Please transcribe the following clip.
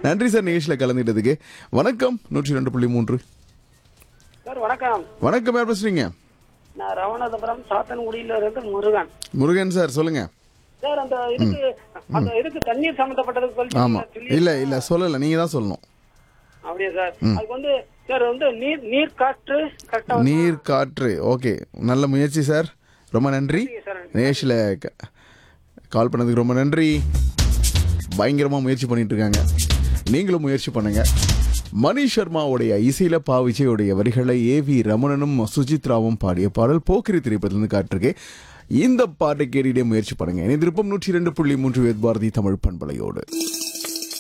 நன்றி சார் நிகழ்ச்சியில் கலந்துட்டதுக்கு வணக்கம் நூற்றி ரெண்டு புள்ளி மூன்று சார் வணக்கம் வணக்கம் யார் பேசுறீங்க நான் ரவணாதபுரம் சாத்தன்குடியில இருந்து முருகன் முருகன் சார் சொல்லுங்க சார் அந்த இதுக்கு அந்த இதுக்கு தண்ணீர் சம்பந்தப்பட்டதுக்கு ஆமா சொல்லிட்டு இல்ல இல்ல சொல்லல நீங்க தான் சொல்லணும் அப்படியா சார் அதுக்கு வந்து சார் வந்து நீர் நீர் காற்று கரெக்டா நீர் காற்று ஓகே நல்ல முயற்சி சார் ரொம்ப நன்றி சார் நேஷில் கால் பண்ணதுக்கு ரொம்ப நன்றி பயங்கரமாக முயற்சி பண்ணிட்டு இருக்காங்க நீங்களும் முயற்சி பண்ணுங்க மணி சர்மாவுடைய இசையில பா விஜயோடைய வரிகளை ஏவி ரமணனும் சுஜித்ராவும் பாடிய பாடல் போக்கிரி திரைப்படத்திலிருந்து காட்டிருக்கேன் இந்த பாட்டை கேட்டுட்டே முயற்சி பண்ணுங்க இணைந்திருப்போம் நூற்றி ரெண்டு புள்ளி மூன்று வேத் பாரதி தமிழ் பண்பலையோடு